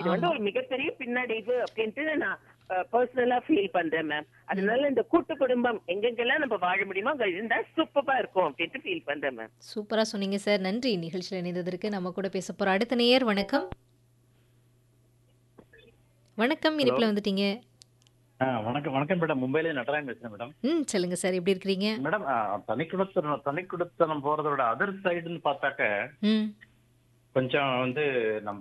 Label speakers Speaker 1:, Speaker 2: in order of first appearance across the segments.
Speaker 1: இது வந்து ஒரு மிகப்பெரிய பின்னடைவு அப்படின்ட்டு நான் பர்சனலா ஃபீல் பண்றேன் மேம் அதனால இந்த கூட்டு குடும்பம் எங்கெங்கெல்லாம் நம்ம வாழ முடியுமோ அங்க இருந்தா சூப்பரா இருக்கும் அப்படின்ட்டு ஃபீல் பண்றேன் மேம்
Speaker 2: சூப்பரா சொன்னீங்க சார் நன்றி நிகழ்ச்சியில் இணைந்ததற்கு நம்ம கூட பேச போற அடுத்த நேயர் வணக்கம் வணக்கம் இனிப்புல வந்துட்டீங்க
Speaker 3: ஆ, வணக்கம் வணக்கம் மேடம் மும்பையில நடராஜன் பேசுறேன் மேடம்
Speaker 2: ம் சொல்லுங்க சார் எப்படி இருக்கிறீங்க
Speaker 3: மேடம் ஆ, தனி குடுத்தனம் தனி குடுத்தனம் போறதோட அதர் சைடுன்னு பார்த்தாக்க
Speaker 2: ம்
Speaker 3: கொஞ்சம் வந்து நம்ம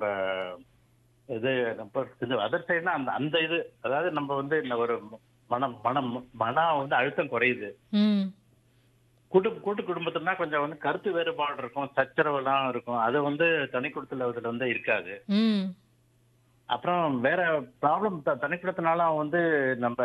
Speaker 3: இது நம்ம இது அதர் சைடுனா அந்த அந்த இது அதாவது நம்ம வந்து இந்த ஒரு மனம் மனம் மனம் வந்து அழுத்தம் குறையுது
Speaker 2: ம்
Speaker 3: கூட்டு கூட்டு குடும்பத்துனா கொஞ்சம் வந்து கருத்து வேறுபாடு இருக்கும் சச்சரவுலாம் இருக்கும் அது வந்து தனி குடுத்தல இதுல வந்து இருக்காது
Speaker 2: ம்
Speaker 3: அப்புறம் வேற ப்ராப்ளம் தனி குடுத்தனால வந்து நம்ம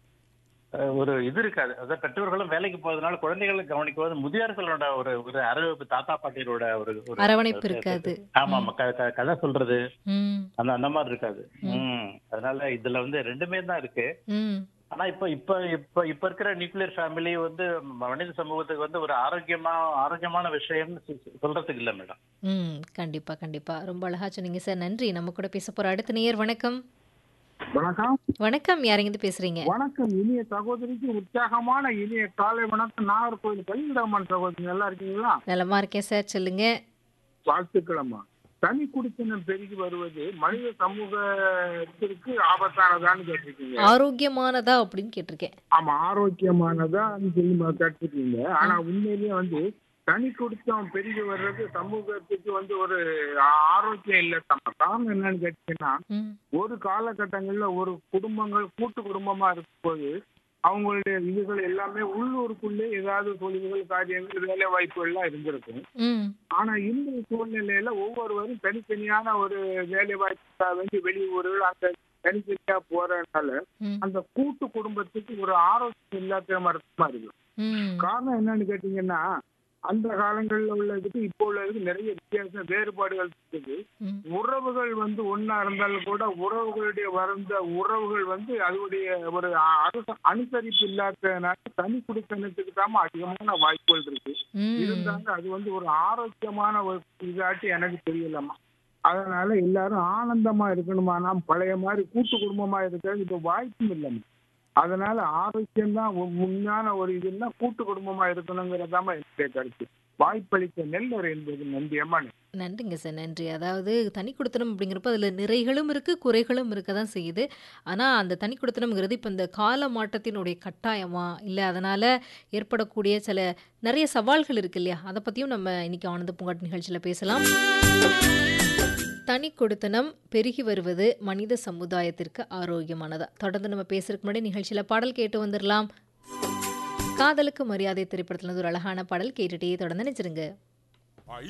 Speaker 3: அஹ், ஒரு இது இருக்காது அதாவது பெற்றோர்களும் வேலைக்கு போறதுனால குழந்தைகளை கவனிக்கும்போது முதியோர்களோட ஒரு ஒரு அரவணைப்பு தாத்தா பாட்டியரோட ஒரு ஒரு
Speaker 2: அரவணைப்பு இருக்காது
Speaker 3: ஆமா ஆமா க- க- கதை சொல்றது
Speaker 2: ம்
Speaker 3: அந்த அந்த மாதிரி இருக்காது ம் அதனால இதுல வந்து ரெண்டுமே தான் இருக்கு
Speaker 2: ம்
Speaker 3: ஆனா இப்ப இப்ப இப்ப இப்ப இருக்கிற நியூக்ளியர் ஃபேமிலி வந்து மனித சமூகத்துக்கு வந்து ஒரு ஆரோக்கியமா ஆரோக்கியமான விஷயம்னு சொ- சொல்றதுக்கு இல்ல மேடம்
Speaker 2: ம் கண்டிப்பா கண்டிப்பா ரொம்ப அழகா சொன்னீங்க சார் நன்றி நம்ம கூட பேச போற அடுத்த நேயர் வணக்கம்
Speaker 4: வணக்கம்
Speaker 2: வணக்கம் யாரெங்கிருந்து பேசுறீங்க
Speaker 4: வணக்கம் இனிய சகோதரிக்கு உற்சாகமான இனிய காலை வணக்கம் நாகர்கோவில் பள்ளியிடமான் சகோதரி நல்லா இருக்கீங்களா
Speaker 2: நலமா இருக்கேன் சார் சொல்லுங்க
Speaker 4: வாழ்த்துக்களம்மா தனி குடித்தனம் பெருகி வருவது மனித சமூகத்திற்கு ஆபத்தானதான்னு கேட்டிருக்கீங்க
Speaker 2: ஆரோக்கியமானதா அப்படின்னு கேட்டிருக்கேன்
Speaker 4: ஆமா ஆரோக்கியமானதா சொல்லி கேட்டிருக்கீங்க ஆனா உண்மையிலேயே வந்து தனி குடித்தம் பெருகி வர்றது சமூகத்துக்கு வந்து ஒரு ஆரோக்கியம் இல்லை தம்ம காரணம் என்னன்னு கேட்டீங்கன்னா
Speaker 2: ம்
Speaker 4: ஒரு காலகட்டங்கள்ல ஒரு குடும்பங்கள் கூட்டு குடும்பமா இருக்கும்போது அவங்களுடைய இதுகள் எல்லாமே உள்ளூருக்குள்ளே ஏதாவது தொழில்கள் காரியங்கள் வேலை வாய்ப்புகள் எல்லாம் இருந்திருக்கும்
Speaker 2: ம்
Speaker 4: ஆனா இந்த சூழ்நிலையில ஒவ்வொருவரும் தனித்தனியான ஒரு வேலை வாய்ப்புக்காக வேண்டி வெளியூர்கள் அந்த தனித்தனியா போறதுனால
Speaker 2: ம்
Speaker 4: அந்த கூட்டு குடும்பத்துக்கு ஒரு ஆரோக்கியம் இல்லாத மாதிரி இருக்கு
Speaker 2: ம்
Speaker 4: காரணம் என்னன்னு கேட்டீங்கன்னா அந்த காலங்கள்ல உள்ளதுக்கு இப்போ உள்ளதுக்கு நிறைய வித்தியாசம் வேறுபாடுகள் இருக்குது
Speaker 2: ம்
Speaker 4: உறவுகள் வந்து ஒன்னா இருந்தாலும் கூட உறவுகளுடைய வளர்ந்த உறவுகள் வந்து அதனுடைய ஒரு அனுச- அனுசரிப்பு இல்லாததுனால தனி குடித்தனத்துக்கு தான் அதிகமான வாய்ப்புகள் இருக்கு
Speaker 2: ம்
Speaker 4: இருந்தாங்க அது வந்து ஒரு ஆரோக்கியமான ஒரு இதாட்டி எனக்கு தெரியலம்மா அதனால எல்லாரும் ஆனந்தமா இருக்கணுமானா பழைய மாதிரி கூட்டு குடும்பமா இருக்கிறது இப்ப வாய்ப்பும் இல்லைம்மா அதனால ஆரோக்கியம் தான் உண்மையான ஒரு இதுன்னா கூட்டு குடும்பமா இருக்கணுங்கிறதாம என்னுடைய கருத்து வாய்ப்பளித்த நெல்லர் என்பது நன்றியம்மா
Speaker 2: நன்றிங்க சார் நன்றி அதாவது தனி கொடுத்தனம் அப்படிங்கிறப்ப அதில் நிறைகளும் இருக்குது குறைகளும் இருக்க தான் செய்யுது ஆனால் அந்த தனி கொடுத்தனம்ங்கிறது இப்போ இந்த கால மாற்றத்தினுடைய கட்டாயமா இல்லை அதனால் ஏற்படக்கூடிய சில நிறைய சவால்கள் இருக்கு இல்லையா அதை பற்றியும் நம்ம இன்னைக்கு ஆனந்த பூங்காட்டு நிகழ்ச்சியில் பேசலாம் தனி கொடுத்தனம் பெருகி வருவது மனித சமுதாயத்திற்கு ஆரோக்கியமானதா தொடர்ந்து நம்ம பேசுறதுக்கு முன்னாடி நிகழ்ச்சியில் பாடல் கேட்டு வந்துடலாம் காதலுக்கு மரியாதை திரைப்படத்துல இருந்து ஒரு அழகான பாடல் கேட்டுட்டே தொடர்ந்து நினைச்சிருங்க